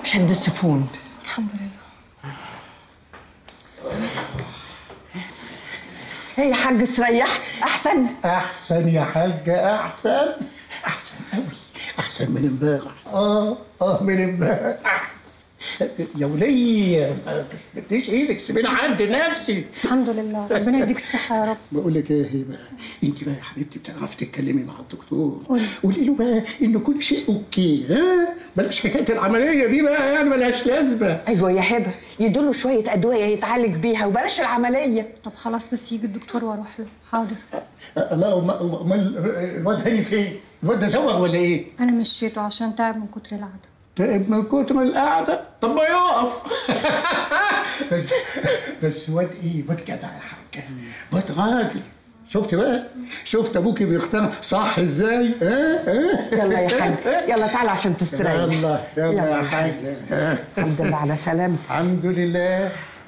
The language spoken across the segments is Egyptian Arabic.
شد السفون الحمد لله ايه يا حاج استريحت احسن احسن يا حاجة احسن احسن قوي احسن من امبارح اه اه من امبارح يا ولية ما تديش ايدك سيبيني عند نفسي الحمد لله ربنا يديك الصحة يا رب بقول لك ايه هي بقى انت بقى يا حبيبتي بتعرفي تتكلمي مع الدكتور قولي. قولي له بقى ان كل شيء اوكي ها بلاش حكايه العمليه دي بقى يعني ملهاش لازمه ايوه يا هبه يدوله شويه ادويه يتعالج بيها وبلاش العمليه طب خلاص بس يجي الدكتور واروح له حاضر أه، لا أم- أم- امال الواد هاني فين؟ الواد ده زوغ ولا ايه؟ انا مشيته عشان تعب من كتر القعدة تعب من كتر القعده طب ما يقف بس بس واد ايه؟ واد جدع يا حاجه واد راجل شفت بقى؟ شفت ابوكي بيختار صح ازاي؟ ها ها يلا يا حاج يلا تعالى عشان تستريح يلا يلا يا حاج ها. الحمد لله على سلامتك الحمد لله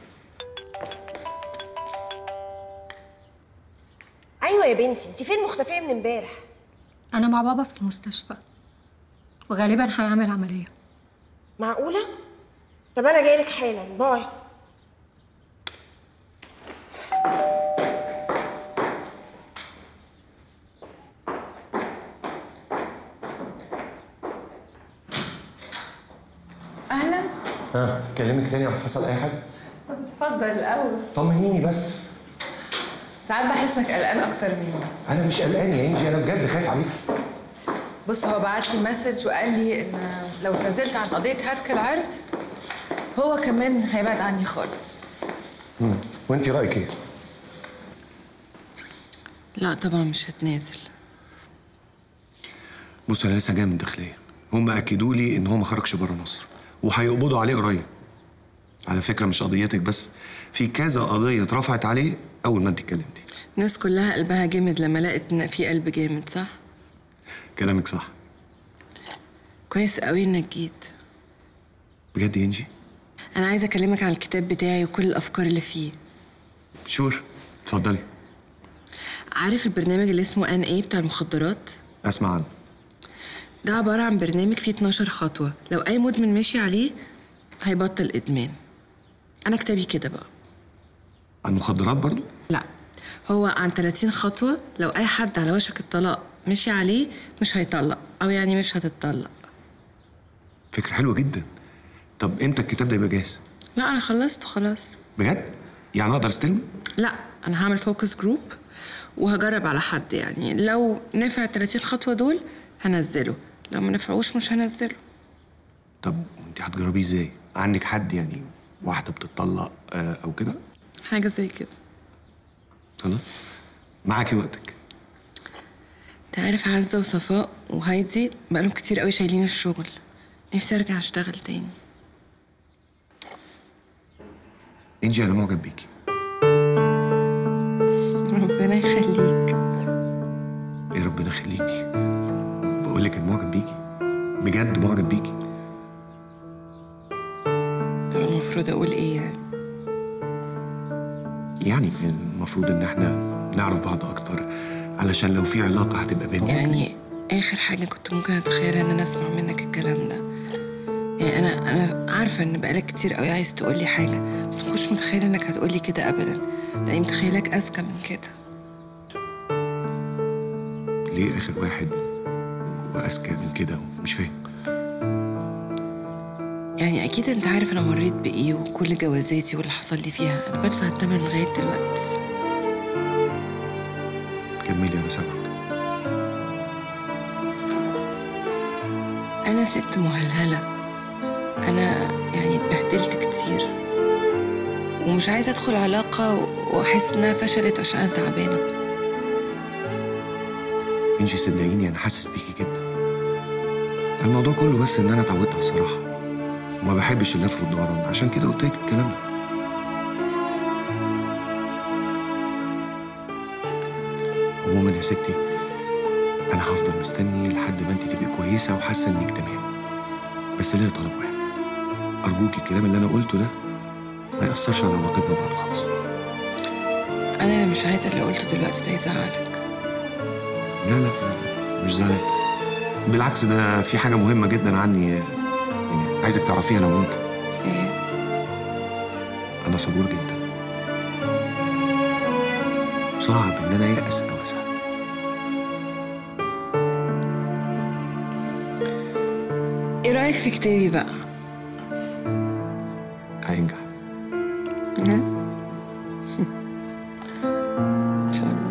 ايوه يا بنتي انت فين مختفيه من امبارح انا مع بابا في المستشفى وغالبا هيعمل عملية معقوله طب انا جايلك حالا باي اهلا ها كلمك تاني او حصل اي حاجه طب اتفضل الاول طمنيني بس ساعات بحس انك قلقان اكتر مني انا مش قلقان يا انجي انا بجد خايف عليك بص هو بعت لي مسج وقال لي ان لو اتنازلت عن قضيه هتك العرض هو كمان هيبعد عني خالص مم. وانت رايك ايه لا طبعا مش هتنازل بص انا لسه جاي من الداخليه هم اكدوا لي ان هو ما خرجش بره مصر وهيقبضوا عليه قريب على فكره مش قضيتك بس في كذا قضيه اترفعت عليه اول ما انت اتكلمتي الناس كلها قلبها جامد لما لقت ان في قلب جامد صح كلامك صح كويس قوي انك جيت بجد يا انجي انا عايزه اكلمك عن الكتاب بتاعي وكل الافكار اللي فيه شور اتفضلي عارف البرنامج اللي اسمه ان اي بتاع المخدرات اسمع عنه ده عبارة عن برنامج فيه 12 خطوة لو أي مدمن ماشي عليه هيبطل إدمان أنا كتابي كده بقى عن المخدرات برضو لا هو عن 30 خطوة لو أي حد على وشك الطلاق مشي عليه مش هيطلق أو يعني مش هتطلق فكره حلوه جدا طب امتى الكتاب ده يبقى جاهز لا أنا خلصته خلاص بجد يعني اقدر استلمه لا أنا هعمل فوكس جروب وهجرب على حد يعني لو نفع ال 30 خطوة دول هنزله لو ما نفعوش مش هنزله طب انت هتجربيه ازاي عندك حد يعني واحده بتطلق آه، او كده حاجة زي كده خلاص معاكي وقتك انت عارف عزة وصفاء وهايدي بقالهم كتير قوي شايلين الشغل نفسي ارجع اشتغل تاني انجي انا معجب بيكي ربنا يخليك ايه ربنا يخليكي بقول لك انا معجب بيكي بجد معجب بيكي طب المفروض اقول ايه يعني يعني المفروض ان احنا نعرف بعض اكتر علشان لو في علاقه هتبقى بيننا يعني اخر حاجة كنت ممكن اتخيلها ان انا اسمع منك الكلام ده يعني انا انا عارفة ان بقالك كتير قوي عايز تقولي حاجة بس ما كنتش متخيلة انك هتقولي كده ابدا لاني متخيلك اذكى من كده ليه اخر واحد واذكى من كده مش فاهم يعني اكيد انت عارف انا مريت بايه وكل جوازاتي واللي حصل لي فيها انا بدفع الثمن لغاية دلوقتي كملي انا سامعك أنا ست مهلهلة أنا يعني اتبهدلت كتير ومش عايزة أدخل علاقة وأحس إنها فشلت عشان أنا تعبانة انجي صدقيني انا حاسس بيكي جدا الموضوع كله بس ان انا اتعودت على الصراحه وما بحبش اللف والدوران عشان كده قلت لك الكلام ده عموما يا ستي انا هفضل مستني لحد ما انت تبقي كويسه وحاسه انك تمام بس ليا طلب واحد ارجوك الكلام اللي انا قلته ده ما ياثرش على علاقتنا ببعض خالص أنا اللي مش عايزة اللي قلته دلوقتي ده يزعلك لا لا لا، مش زعلان بالعكس ده في حاجه مهمه جدا عني يعني عايزك تعرفيه انا ممكن ايه انا صبور جدا صعب ان انا يأس او اسعد ايه رايك في كتابي بقى هينجح ها؟ ان شاء الله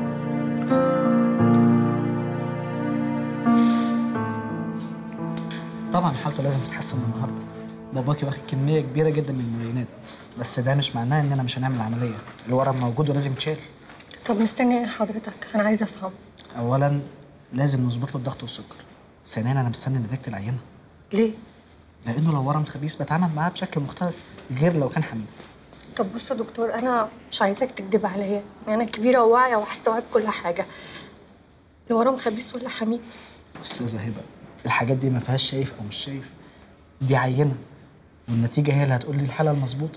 طبعا حالته لازم تتحسن النهارده باباكي واخد كميه كبيره جدا من المعينات بس ده مش معناه اننا مش هنعمل عمليه الورم موجود ولازم يتشال طب مستني ايه حضرتك انا عايزه افهم اولا لازم نظبط له الضغط والسكر ثانيا انا مستني نتيجه العينه ليه لانه لو ورم خبيث بتعامل معاه بشكل مختلف غير لو كان حميد طب بص يا دكتور انا مش عايزاك تكدب عليا يعني انا كبيره وواعيه وهستوعب كل حاجه الورم خبيث ولا حميد استاذه هبه الحاجات دي ما فيهاش شايف او مش شايف دي عينه والنتيجه هي اللي هتقول لي الحاله المظبوطه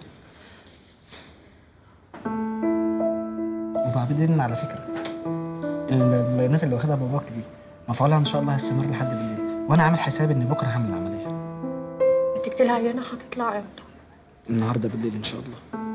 وبعدين على فكره الملاينات اللي واخدها باباك دي مفعولها ان شاء الله هيستمر لحد بالليل وانا عامل حسابي ان بكره هعمل العمليه نتيجه العينه هتطلع امتى النهارده بالليل ان شاء الله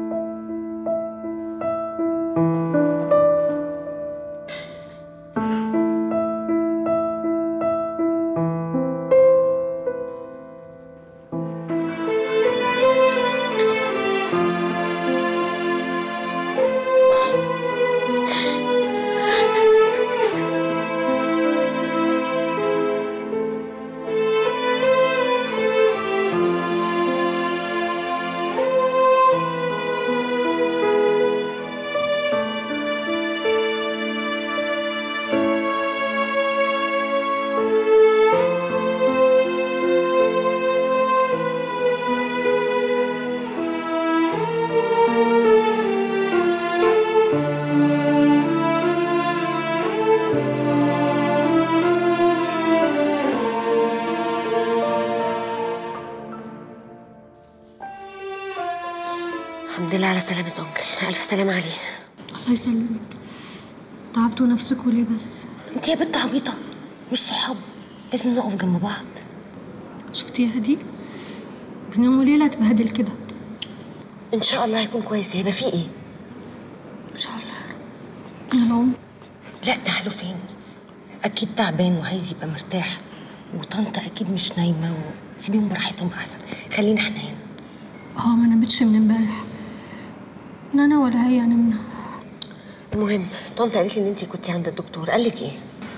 الحمد لله على سلامة أنكل ألف سلامة عليه الله يسلمك تعبتوا نفسكوا ليه بس أنت يا بنت عبيطة مش صحاب لازم نقف جنب بعض شفتيها دي من يوم وليله اتبهدل كده إن شاء الله هيكون كويس هيبقى فيه إيه؟ ان شاء الله يا رب يا العمر لا تعالوا فين؟ أكيد تعبان وعايز يبقى مرتاح وطنط أكيد مش نايمة وسيبيهم براحتهم أحسن خلينا إحنا هنا اه ما نامتش من امبارح لا انا ولا هي نمنا المهم طنط قالت لي إن أنت كنتي عند الدكتور قال لك إيه؟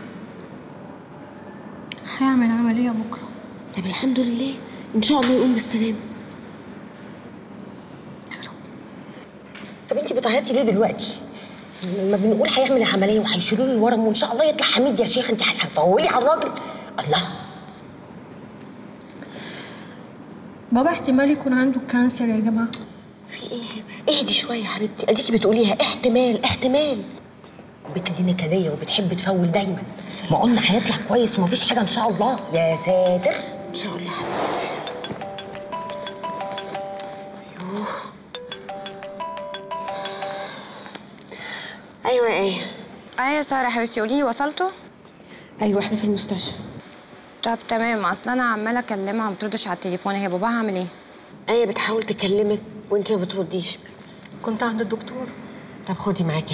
هيعمل عمليه بكره طب الحمد لله إن شاء الله يقوم بالسلامة طب أنت بتعيطي ليه دلوقتي؟ لما بنقول هيعمل عملية وهيشيلوا له الورم وإن شاء الله يطلع حميد يا شيخ أنت هتفولي على الراجل الله بابا احتمال يكون عنده كانسر يا جماعه في ايه اهدي شويه يا حبيبتي اديكي بتقوليها احتمال احتمال البت دي نكديه وبتحب تفول دايما ما قلنا هيطلع كويس ومفيش حاجه ان شاء الله يا ساتر ان شاء الله حبيبتي أيوه. ايوه ايه ايوه يا ساره حبيبتي قولي لي وصلتوا ايوه احنا في المستشفى طب تمام اصل انا عماله اكلمها ما بتردش على التليفون هي باباها عامل ايه ايه بتحاول تكلمك وانت ما بترديش كنت عند الدكتور طب خدي معاكي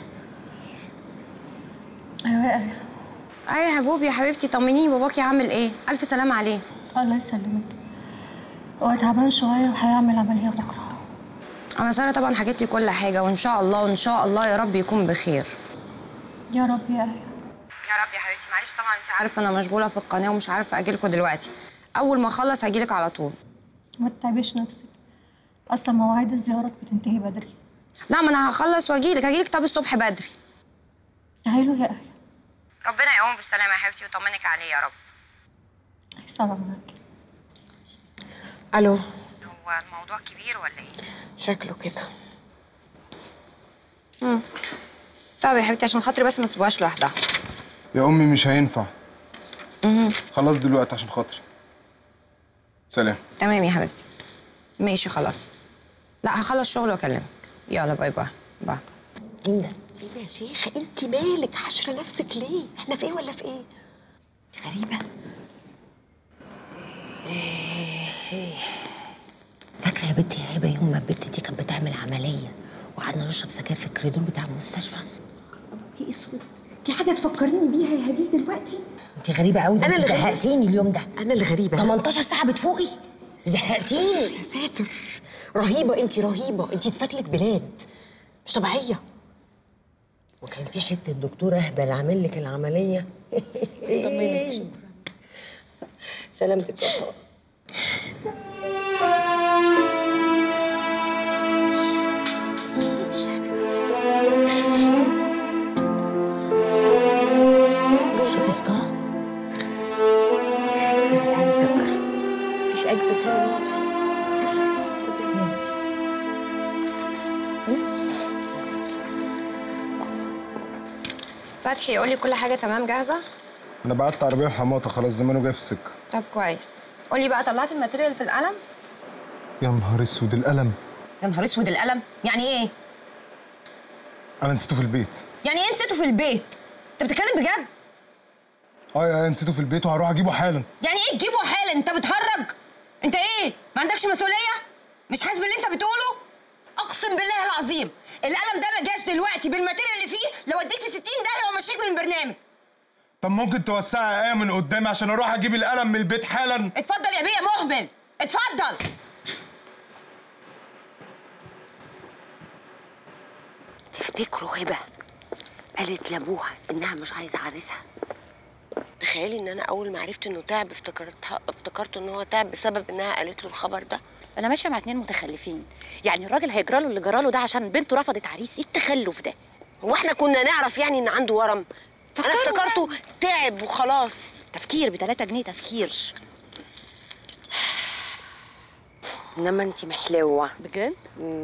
ايوه يا ايه ايوه يا حبوبي يا حبيبتي طمنيني باباكي عامل ايه الف سلامه عليه الله يسلمك هو تعبان شويه وهيعمل عمليه بكره انا ساره طبعا حكيت لي كل حاجه وان شاء الله وان شاء الله يا رب يكون بخير يا رب يا ايه يا رب يا حبيبتي معلش طبعا انت عارفه انا مشغوله في القناه ومش عارفه اجيلكوا دلوقتي اول ما اخلص هجيلك على طول ما تتعبيش نفسك اصلا مواعيد الزيارات بتنتهي بدري لا ما انا هخلص واجيلك هجيلك طب الصبح بدري تعالوا يا ايه ربنا يقوم بالسلامه يا حبيبتي ويطمنك عليه يا رب هيسلم معاكي الو هو الموضوع كبير ولا ايه شكله كده طب يا حبيبتي عشان خاطري بس ما تسيبوهاش لوحدها يا امي مش هينفع خلاص دلوقتي عشان خاطري سلام تمام يا حبيبتي ماشي خلاص لا هخلص شغل واكلمك يلا باي باي باي ايه ده؟ ايه ده يا شيخ انت مالك حشره نفسك ليه؟ احنا في ايه ولا في ايه؟ انت غريبه ايه فاكره يا بنتي يا هبه يوم ما البنت دي كانت بتعمل عمليه وقعدنا نشرب سجاير في الكوريدور بتاع المستشفى يا اسود دي حاجه تفكريني بيها يا هديل دلوقتي انت غريبه قوي ده أنا انت اللي غريبة. زهقتيني اليوم ده انا اللي غريبه 18 ساعه بتفوقي زهقتيني يا ساتر رهيبه انت رهيبه انت اتفاتلك بلاد مش طبيعيه وكان في حته دكتور اهبل عامل لك العمليه سلامتك يا ساره شوفي سكارة يلا تعالي نسكر مفيش أجزاء تاني نقعد فيها سكر فتحي قولي كل حاجه تمام جاهزه انا بعت عربيه وحماطه خلاص زمانه جاي في السكه طب كويس قولي بقى طلعت الماتيريال في القلم يا نهار اسود القلم يا نهار اسود القلم يعني ايه انا نسيته في البيت يعني ايه نسيته في البيت انت بتتكلم بجد اه يا نسيته في البيت وهروح اجيبه حالا يعني ايه تجيبه حالا انت بتهرج انت ايه ما عندكش مسؤوليه مش حاسس باللي انت بتقوله اقسم بالله العظيم القلم ده ما جاش دلوقتي بالماتيريال اللي فيه لو اديك في 60 داهيه ومشيك من البرنامج طب ممكن توسعي ايه من قدامي عشان اروح اجيب القلم من البيت حالا اتفضل يا بيه مهمل اتفضل تفتكروا هبه قالت لابوها انها مش عايزه عريسها تخيلي ان انا اول ما عرفت انه تعب افتكرتها افتكرت ان هو تعب بسبب انها قالت له الخبر ده انا ماشيه مع اتنين متخلفين يعني الراجل هيجرى له اللي جرى له ده عشان بنته رفضت عريس ايه التخلف ده هو احنا كنا نعرف يعني ان عنده ورم انا افتكرته تعب وخلاص تفكير ب 3 جنيه تفكير انما انت محلوه بجد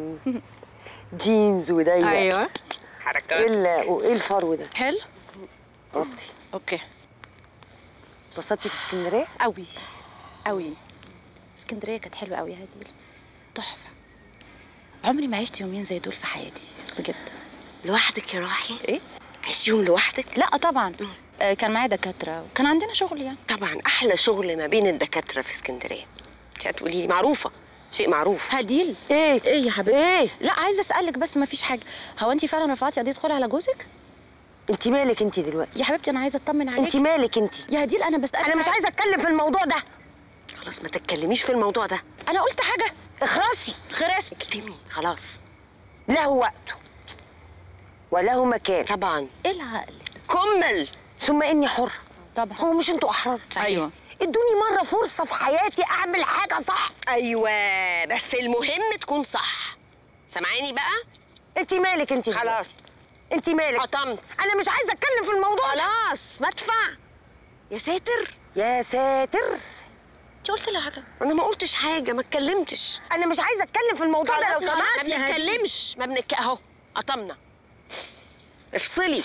جينز وضيق ايوه حركات ايه ال- وايه الفرو ده حلو قطي اوكي اتبسطتي في اسكندريه قوي قوي اسكندريه كانت حلوه قوي يا هديل تحفه عمري ما عشت يومين زي دول في حياتي بجد لوحدك يا روحي ايه عشتيهم لوحدك لا طبعا آه، كان معايا دكاتره وكان عندنا شغل يعني طبعا احلى شغل ما بين الدكاتره في اسكندريه انت هتقولي لي معروفه شيء معروف هديل ايه ايه يا حبيبتي ايه لا عايزه اسالك بس ما فيش حاجه هو انت فعلا رفعتي قضيه خلع على جوزك انت مالك انت دلوقتي يا حبيبتي انا عايزه اطمن عليك انت مالك انت يا هديل انا بسالك انا مش عايزه اتكلم في الموضوع ده خلاص ما تتكلميش في الموضوع ده انا قلت حاجه اخرسي خرست اكتمي خلاص له وقته وله مكان طبعا ايه العقل كمل ثم اني حر طبعا هو مش انتوا احرار ايوه ادوني مره فرصه في حياتي اعمل حاجه صح ايوه بس المهم تكون صح سامعاني بقى انت مالك انت خلاص انت مالك قطمت انا مش عايزه اتكلم في الموضوع خلاص مدفع يا ساتر يا ساتر انت قلت لها حاجه انا ما قلتش حاجه ما اتكلمتش انا مش عايزه اتكلم في الموضوع ده لو خلاص، سمحت خلاص ما يا هدي. بنتكلمش ما بنك اهو قطمنا افصلي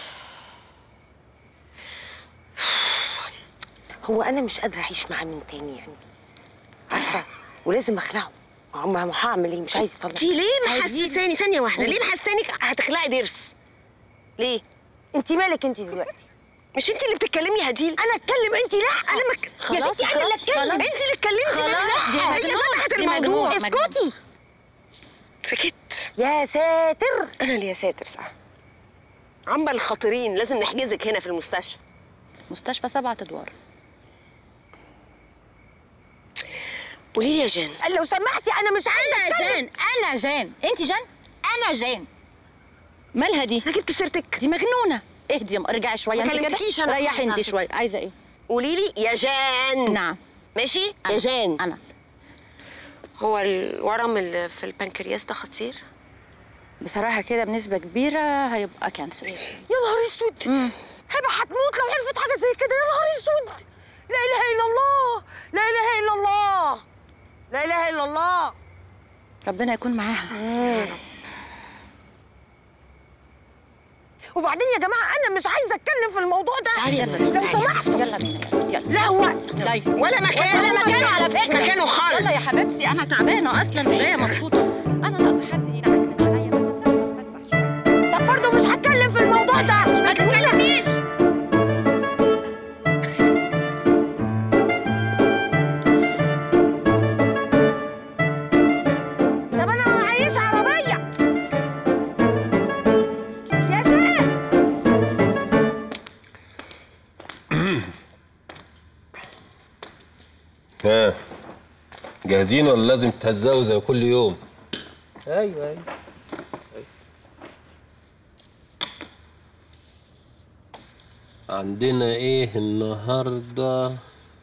هو انا مش قادره اعيش معاه من تاني يعني عارفه ولازم اخلعه ما ما هعمل ايه مش عايز يطلع في ليه محسساني ثانيه واحده ليه محسسانك هتخلعي ضرس ليه انت مالك انت دلوقتي مش انت اللي بتتكلمي يا هديل انا اتكلم انت لا انا مك... يا خلاص، ستي انا اللي خلاص، اتكلم خلاص. انت اللي اتكلمتي خلاص، دي لا هي مجنون، فتحت دي الموضوع مجنون، مجنون. اسكتي سكت يا ساتر انا اللي يا ساتر صح عم الخطيرين لازم نحجزك هنا في المستشفى مستشفى سبعة ادوار قولي لي يا جان لو سمحتي انا مش عايزه انا جان انا جان انت جان انا جان مالها دي انا جبت سيرتك دي مجنونه اهدي يا م- ارجعي شويه ما انت كلمتكيش كده أنا ريحي خالص انت على شويه عايزه ايه قولي لي يا جان نعم ماشي يا جان انا هو الورم اللي في البنكرياس ده خطير بصراحه كده بنسبه كبيره هيبقى كانسر يا نهار اسود هبه هتموت لو عرفت حاجه زي كده يا نهار اسود لا اله الا الله لا اله الا الله لا اله الا الله ربنا يكون معاها وبعدين يا جماعه انا مش عايزه اتكلم في الموضوع ده تعالي يلا لو سمحت يلا بينا يلا لا وقت طيب ولا مكان ولا مكانه على فكره مكانه خالص يلا يا حبيبتي انا تعبانه اصلا وجايه مبسوطه انا ناقصه حد ينعكنن عليا مثلا اتفسح شويه طب برضه مش هتكلم في الموضوع ده ما تتكلميش ها جاهزين ولا لازم تهزقوا زي كل يوم ايوه ايوه عندنا ايه النهارده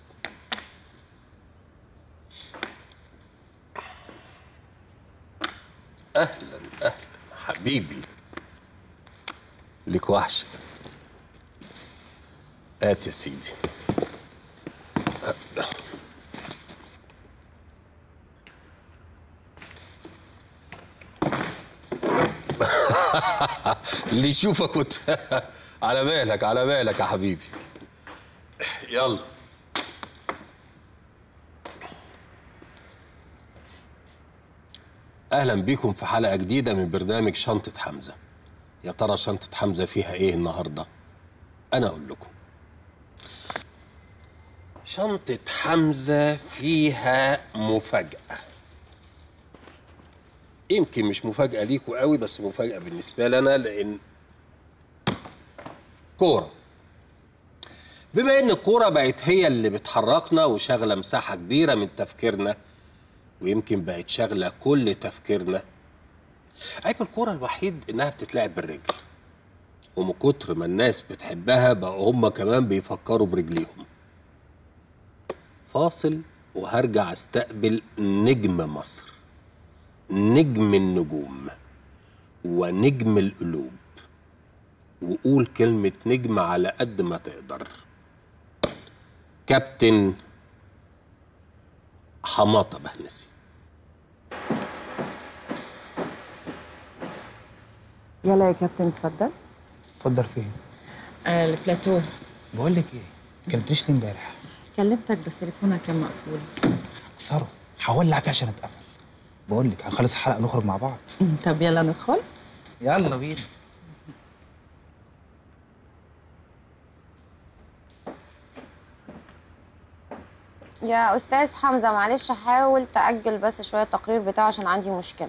اهلا اهلا حبيبي ليك وحشه هات يا سيدي اللي يشوفك وت... على بالك على بالك يا حبيبي يلا اهلا بيكم في حلقه جديده من برنامج شنطه حمزه يا ترى شنطه حمزه فيها ايه النهارده انا اقول لكم شنطه حمزه فيها مفاجاه يمكن مش مفاجاه ليكوا قوي بس مفاجاه بالنسبه لنا لان كوره بما ان الكوره بقت هي اللي بتحركنا وشاغله مساحه كبيره من تفكيرنا ويمكن بقت شاغله كل تفكيرنا عيب الكوره الوحيد انها بتتلعب بالرجل ومن كتر ما الناس بتحبها بقوا هم كمان بيفكروا برجليهم فاصل وهرجع استقبل نجم مصر نجم النجوم ونجم القلوب وقول كلمة نجم على قد ما تقدر كابتن حماطة بهنسي يلا يا كابتن اتفضل اتفضل فين آه البلاتو بقول لك ايه كلمتنيش ليه امبارح كلمتك بس تليفونك كان مقفول اكسره هولع فيه عشان اتقفل بقول لك هنخلص الحلقه ونخرج مع بعض طب يلا ندخل يلا بينا يا استاذ حمزه معلش حاول تاجل بس شويه التقرير بتاعه عشان عندي مشكله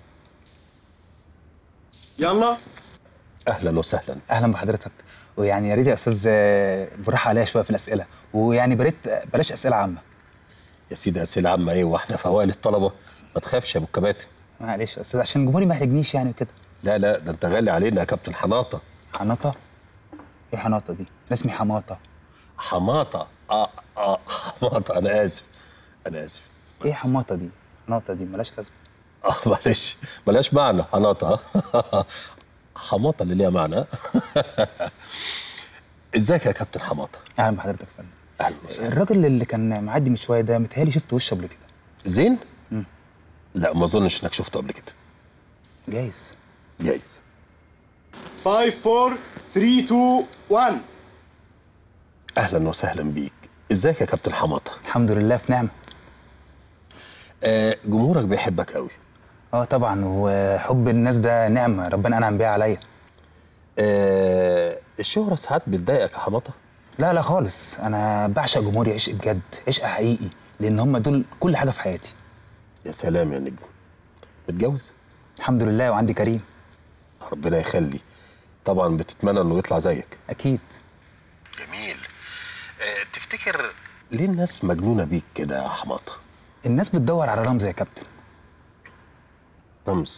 يلا اهلا وسهلا اهلا بحضرتك ويعني يا ريت يا استاذ آه، بالراحه عليا شويه في الاسئله ويعني بريت آه، بلاش اسئله عامه يا سيدي اسئله عامه ايه واحنا في اوائل الطلبه ما تخافش يا ابو الكباتن معلش يا استاذ عشان جمهوري ما يحرجنيش يعني وكده لا لا ده انت غالي علينا يا كابتن حناطه حناطه ايه حناطه دي أنا اسمي حماطه حماطه اه اه حماطه انا اسف انا اسف ايه حماطه دي حناطه دي ملاش لازمه اه معلش ملهاش معنى حناطه حماطه اللي ليها معنى ازيك يا كابتن حماطه اهلا بحضرتك يا فندم اهلا وسهلا الراجل اللي كان معدي من شويه ده متهيألي شفت وشه قبل كده زين لا ما اظنش انك شفته قبل كده جايز جايز 5 4 3 2 1 اهلا وسهلا بيك ازيك يا كابتن حماطه الحمد لله في نعمه آه جمهورك بيحبك قوي اه طبعا وحب الناس ده نعمه ربنا انعم بيها عليا آه الشهره ساعات بتضايقك يا حماطه لا لا خالص انا بعشق جمهوري عشق بجد عشق حقيقي لان هم دول كل حاجه في حياتي يا سلام يا نجم متجوز الحمد لله وعندي كريم ربنا يخلي طبعا بتتمنى انه يطلع زيك اكيد جميل آه تفتكر ليه الناس مجنونه بيك كده يا حماطه الناس بتدور على رمز يا كابتن رمز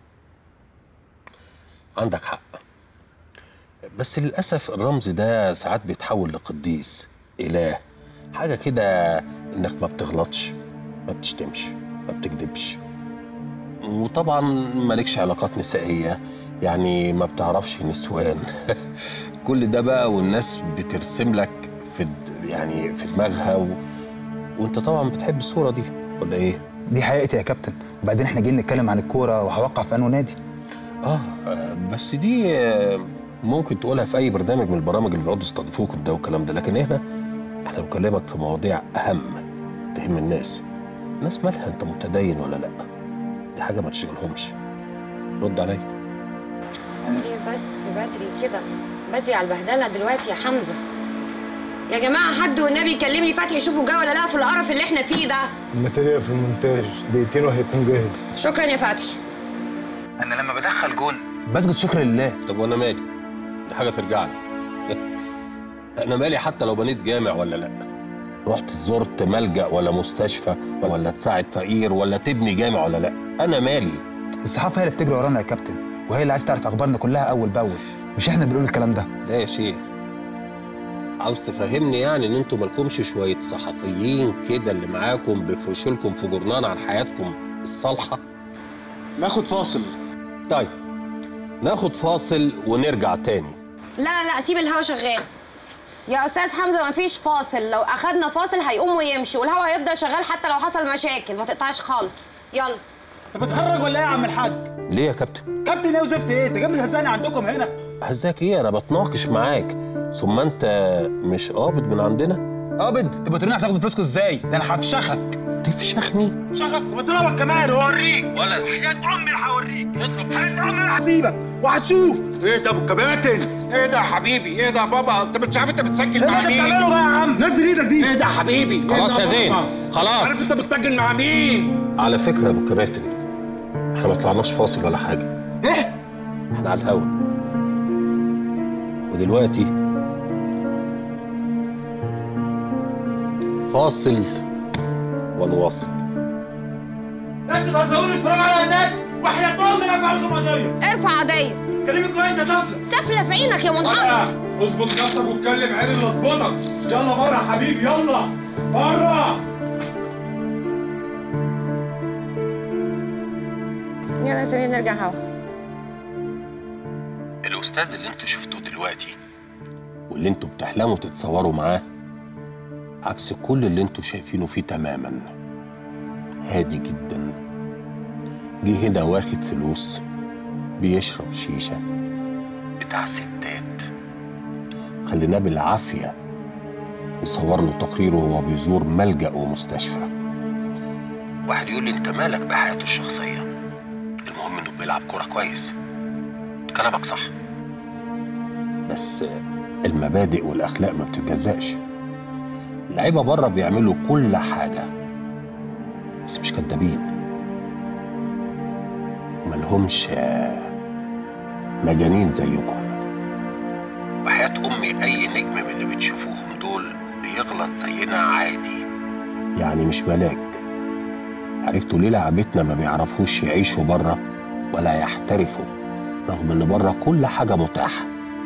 عندك حق بس للأسف الرمز ده ساعات بيتحول لقديس إله حاجة كده إنك ما بتغلطش ما بتشتمش ما بتكذبش وطبعا مالكش علاقات نسائية يعني ما بتعرفش نسوان كل ده بقى والناس بترسم لك في د- يعني في دماغها و... وانت طبعا بتحب الصورة دي ولا ايه؟ دي حقيقتي يا كابتن وبعدين احنا جايين نتكلم عن الكوره وهوقع في انه نادي آه آه، بس دي آه، ممكن تقولها في أي برنامج من البرامج اللي بيقعدوا يستضيفوكم ده والكلام ده لكن هنا احنا بنكلمك في مواضيع أهم تهم الناس الناس مالها أنت متدين ولا لأ دي حاجة ما تشغلهمش رد عليا ايه بس بدري كده بدري على البهدله دلوقتي يا حمزه يا جماعه حد والنبي يكلمني فتحي يشوفوا جه ولا لا في القرف اللي احنا فيه ده الماتيريال في المونتاج دقيقتين وهيكون جاهز شكرا يا فتحي انا لما بدخل جون بسجد شكر لله طب وأنا مالي دي حاجة ترجع لك أنا مالي حتى لو بنيت جامع ولا لأ رحت زرت ملجأ ولا مستشفى ولا تساعد فقير ولا تبني جامع ولا لا انا مالي الصحافه هي اللي بتجري ورانا يا كابتن وهي اللي عايز تعرف اخبارنا كلها اول باول مش احنا بنقول الكلام ده لا يا شيخ عاوز تفهمني يعني ان انتوا مالكمش شويه صحفيين كده اللي معاكم بيفرشوا لكم في جورنان عن حياتكم الصالحه ناخد فاصل طيب ناخد فاصل ونرجع تاني لا لا لا سيب الهوا شغال يا استاذ حمزه مفيش فاصل لو اخدنا فاصل هيقوم ويمشي والهوا هيفضل شغال حتى لو حصل مشاكل ما تقطعش خالص يلا انت بتخرج ولا ايه يا عم الحاج؟ ليه يا كابتن كابتن ايه وزفت ايه؟ انت جاي بتهزقني عندكم هنا؟ هزاك ايه انا بتناقش معاك ثم انت مش قابض من عندنا قابض تبقى تقولي هتاخد فلوسكم ازاي ده انا هفشخك تفشخني شخك واضربك كمان واوريك ولا حياة امي اللي هوريك حياة امي اللي هسيبك وهتشوف ايه ده ابو الكباتن ايه ده يا حبيبي ايه ده يا بابا انت مش عارف انت بتسجل ايه مع اللي مين بتعمله بقى يا عم؟ نزل ايدك دي ايه ده يا حبيبي إيه خلاص ده يا زين، بابا؟ خلاص. عارف انت بتسجل مع مين على فكره يا ابو كباتن احنا ما طلعناش فاصل ولا حاجه ايه احنا على الهوا ودلوقتي فاصل ونواصل انتوا تهزقوني اتفرجوا على الناس وحياة امي رافع لكم قضية ارفع قضيه كلمي كويس يا سفلة سفله في عينك يا منحط اظبط نفسك واتكلم عادل اللي اظبطك يلا بره يا حبيبي يلا بره يلا يا سمير نرجع هوا الاستاذ اللي انتوا شفتوه دلوقتي واللي انتوا بتحلموا تتصوروا معاه عكس كل اللي انتوا شايفينه فيه تماما هادي جدا جه هنا واخد فلوس بيشرب شيشة بتاع ستات خليناه بالعافية يصور له تقريره وهو بيزور ملجأ ومستشفى واحد يقول لي انت مالك بحياته الشخصية المهم انه بيلعب كورة كويس كلامك صح بس المبادئ والأخلاق ما بتتجزأش اللعيبة بره بيعملوا كل حاجة بس مش كدابين ملهمش مجانين زيكم وحياة أمي أي نجم من اللي بتشوفوهم دول بيغلط زينا عادي يعني مش ملاك عرفتوا ليه لعبتنا ما بيعرفوش يعيشوا بره ولا يحترفوا رغم ان بره كل حاجة متاحة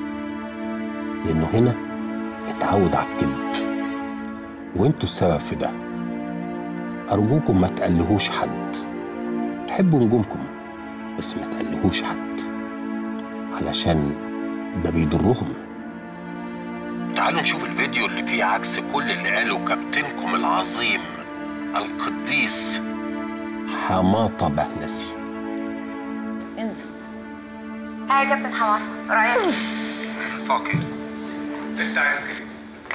لأنه هنا اتعود على الكذب وانتوا السبب في ده أرجوكم ما تقلهوش حد حبوا نجومكم بس ما تقلهوش حد علشان ده بيضرهم تعالوا نشوف الفيديو اللي فيه عكس كل اللي قاله كابتنكم العظيم القديس حماطة بهنسي انزل ها يا كابتن حمار رايك اوكي انت عايز ايه؟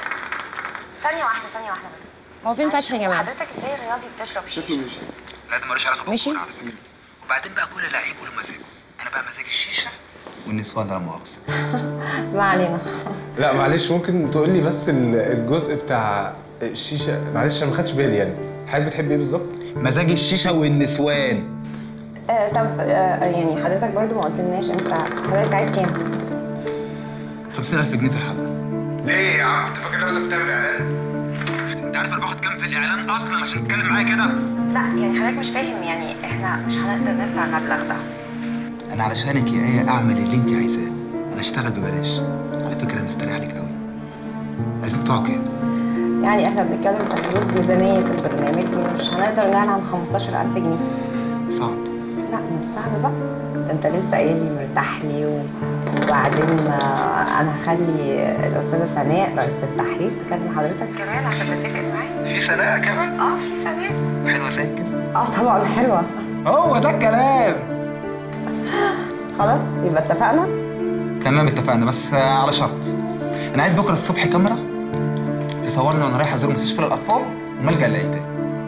ثانية واحدة ثانية واحدة بس هو فين فتحي يا جماعه حضرتك ازاي رياضي بتشرب شيشة؟ لا ده ملوش علاقه ماشي. بالكورة على فكرة. وبعدين بقى كل لعيب وله مزاجه انا بقى مزاج الشيشه والنسوان ده لا مؤاخذه ما علينا لا معلش ممكن تقول لي بس ال- الجزء بتاع الشيشه معلش انا ما خدتش بالي يعني حضرتك بتحب ايه بالظبط؟ مزاج الشيشه والنسوان آه طب آه يعني حضرتك برضو ما قلتلناش انت حضرتك عايز كام 50000 جنيه في الحلقه ليه يا عم انت فاكر نفسك بتعمل اعلان؟ انت عارف انا باخد كام في الاعلان اصلا عشان تتكلم معايا كده؟ لا يعني حضرتك مش فاهم يعني احنا مش هنقدر ندفع المبلغ ده انا علشانك يا ايه اعمل اللي انت عايزاه انا اشتغل ببلاش على فكره انا مستريح لك قوي عايز ندفعه كام يعني احنا بنتكلم في حدود ميزانيه البرنامج مش هنقدر نعلن عن 15000 جنيه صعب لا مش صعب بقى ده انت لسه قايل لي مرتاح لي و... وبعدين آه، انا هخلي الاستاذه سناء رئيسه التحرير تكلم حضرتك كمان عشان تتفق معايا في سناء كمان اه في سناء حلوه زي كده اه طبعا حلوه هو ده الكلام خلاص يبقى اتفقنا تمام اتفقنا بس آه، على شرط انا عايز بكره الصبح كاميرا تصورني وانا رايح ازور مستشفى الاطفال وملجا الايتام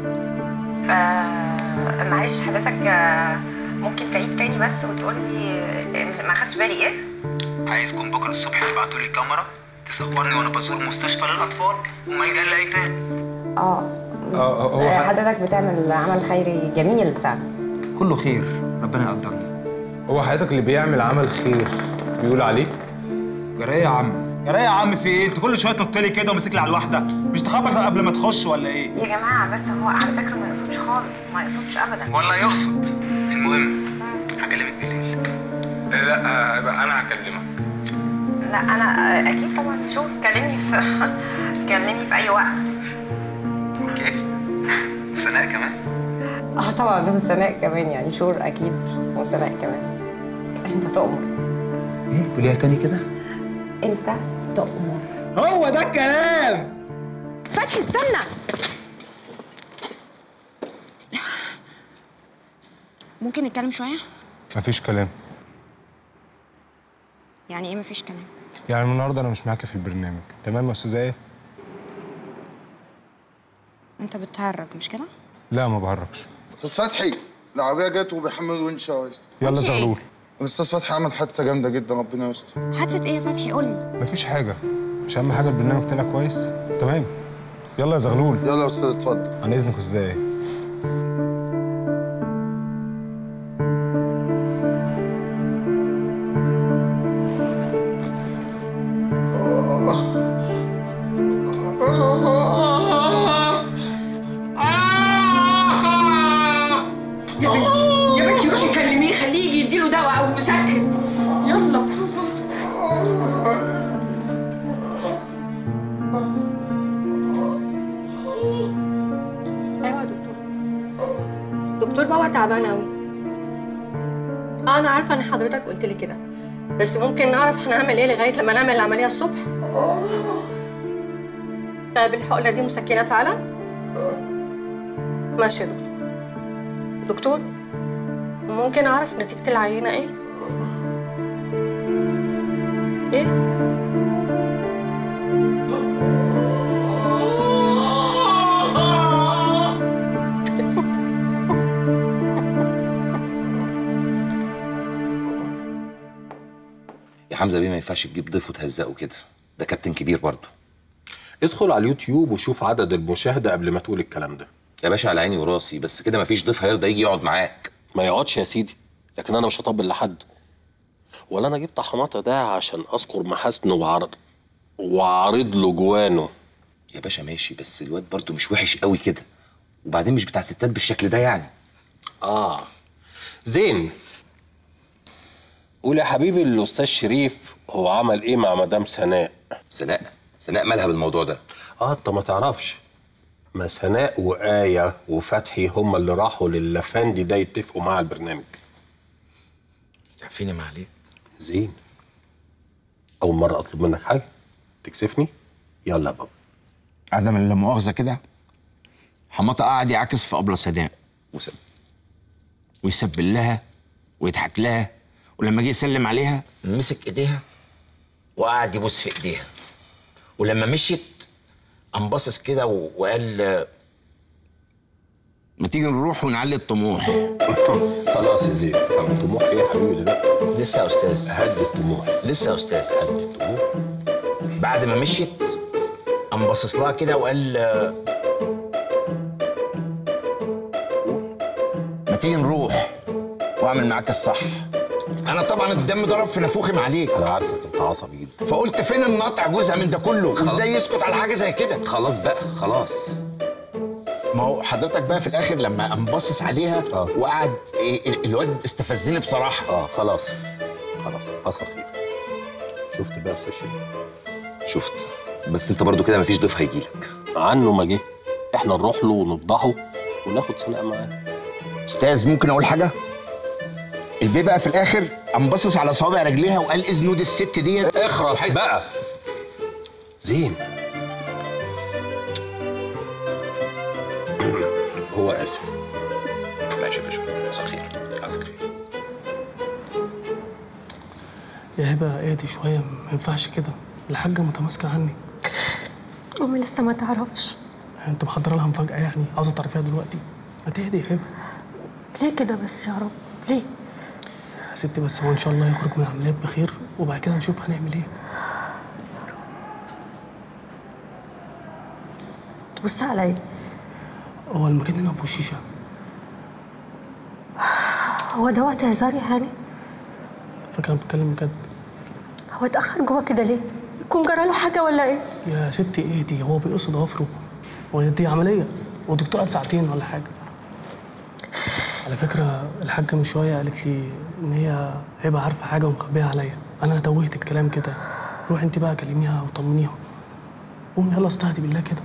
آه معلش حضرتك آه ممكن تعيد تاني بس وتقول لي ما خدتش بالي ايه؟ عايزكم بكره الصبح تبعتوا لي كاميرا تصورني وانا بزور مستشفى للاطفال وملجا الايتام اه اه هو آه، ح- حضرتك بتعمل عمل خيري جميل فعلا كله خير ربنا يقدرني هو حضرتك اللي بيعمل عمل خير بيقول عليه؟ جرايه يا عم يا رايق يا عم في ايه انت كل شويه تنط لي كده وماسك لي على الواحده مش تخبط قبل ما تخش ولا ايه يا جماعه بس هو على فكره ما يقصدش خالص ما يقصدش ابدا ولا يقصد المهم هكلمك بالليل لا يبقى انا هكلمك لا انا آه، اكيد طبعا شوف كلمني في كلمني في اي وقت اوكي وسناء كمان اه طبعا وسناء كمان يعني شور اكيد وسناء كمان انت تؤمر ايه قوليها تاني كده انت تؤمر هو ده الكلام فتحي استنى ممكن نتكلم شويه مفيش كلام يعني ايه مفيش كلام يعني من النهارده انا مش معاك في البرنامج تمام يا استاذه ايه انت بتهرج مش كده لا ما بهرجش استاذ فتحي العربيه جت وبيحمل ونش يا ريس يلا زغلول الاستاذ فتحي عمل حادثه جامده جدا ربنا يستر حادثه ايه يا فتحي قول لي مفيش حاجه مش اهم حاجه البرنامج طلع كويس تمام يلا يا زغلول يلا يا استاذ اتفضل عن اذنك ازاي يا بنتي يا بنتي روحي كلميه خليه يجي يديله دواء او مسكن يلا ايوه يا دكتور دكتور بابا تعبان قوي اه انا عارفه ان حضرتك قلت لي كده بس ممكن نعرف هنعمل ايه لغايه لما نعمل العمليه الصبح طيب الحقنه دي مسكنه فعلا ماشي يا دكتور دكتور ممكن اعرف نتيجه العينه ايه ايه يا حمزه بيه ما ينفعش تجيب ضيف وتهزقه كده ده كابتن كبير برضه ادخل على اليوتيوب وشوف عدد المشاهده قبل ما تقول الكلام ده يا باشا على عيني وراسي بس كده مفيش ضيف هيرضى يجي يقعد معاك ما يقعدش يا سيدي لكن انا مش هطبل لحد ولا انا جبت حماطه ده عشان اذكر محاسنه وعرض وعارض له جوانه يا باشا ماشي بس الواد برضه مش وحش قوي كده وبعدين مش بتاع ستات بالشكل ده يعني اه زين قول يا حبيبي الاستاذ شريف هو عمل ايه مع مدام سناء سناء سناء مالها بالموضوع ده اه انت ما تعرفش ما سناء وآية وفتحي هم اللي راحوا للافندي ده يتفقوا مع البرنامج تعرفيني ما عليك زين أول مرة أطلب منك حاجة تكسفني يلا يا بابا عدم لا مؤاخذه كده حماطه قاعد يعاكس في ابله سناء وسب ويسبل لها ويضحك لها ولما جه يسلم عليها مسك ايديها وقعد يبوس في ايديها ولما مشيت قام باصص كده و- وقال ما تيجي نروح ونعلي الطموح خلاص يا زين الطموح ايه يا حبيبي دلوقتي لسه يا استاذ هدي الطموح لسه يا استاذ هدي الطموح بعد ما مشيت قام باصص لها كده وقال ما تيجي نروح واعمل معاك الصح انا طبعا الدم ضرب في نافوخي عليك انا عارفك انت عصبي جدا فقلت فين النطع جزء من ده كله خلاص. وازاي يسكت على حاجه زي كده خلاص بقى خلاص ما هو حضرتك بقى في الاخر لما قام باصص عليها وقعد إيه ال- الواد استفزني بصراحه اه خلاص خلاص حصل خير شفت بقى يا استاذ شريف شفت بس انت برضو كده مفيش ضيف هيجيلك عنه ما جه احنا نروح له ونفضحه وناخد سناء معانا استاذ ممكن اقول حاجه البيه بقى في الاخر قام باصص على صوابع رجليها وقال اذنود الست ديت اخرس بقى زين هو اسف ماشي يا باشا حصل خير حصل خير يا هبه اهدي شويه ما ينفعش كده الحاجه متماسكه عني امي لسه ما تعرفش انت محضره لها مفاجاه يعني عاوزه تعرفيها دلوقتي ما تهدي يا هبه ليه كده بس يا رب ليه يا ستي بس هو ان شاء الله يخرج من العمليه بخير وبعد كده نشوف هنعمل ايه تبص عليا هو المكان هنا ابو شيشه هو ده وقت هزار يا هاني فاكر انا بتكلم بجد هو اتاخر جوه كده ليه يكون جراله حاجه ولا ايه يا ستي ايه دي هو بيقص ضوافره ودي عمليه والدكتور قال ساعتين ولا حاجه على فكره الحاجه من شويه قالت لي ان هي هيبقى عارفه حاجه ومخبيها عليا انا توهت الكلام كده روحي انت بقى كلميها وطمنيها قومي يلا استهدي بالله كده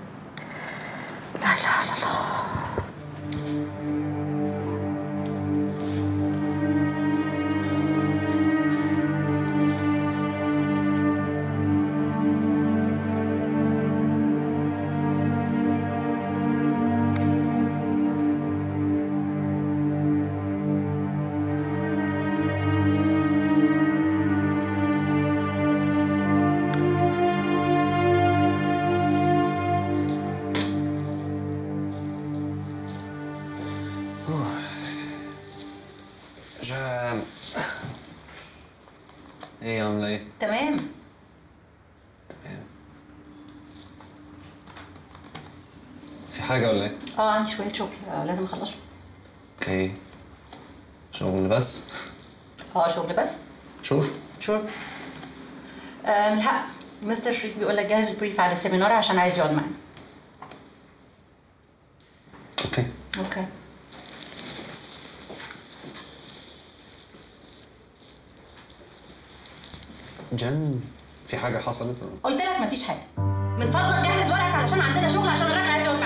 جام ايه عاملة ايه؟ تمام في حاجة ولا ايه؟ اه عندي شويه شغل آه لازم اخلصه اوكي شغل بس اه شغل بس شوف شور آه من الحق مستر شريف بيقول لك جهز البريف على السيمينار عشان عايز يقعد معانا اوكي اوكي جن في حاجة حصلت ولا قلت لك مفيش حاجه من فضلك جهز ورقك علشان عندنا شغل عشان الراجل عايز يقعد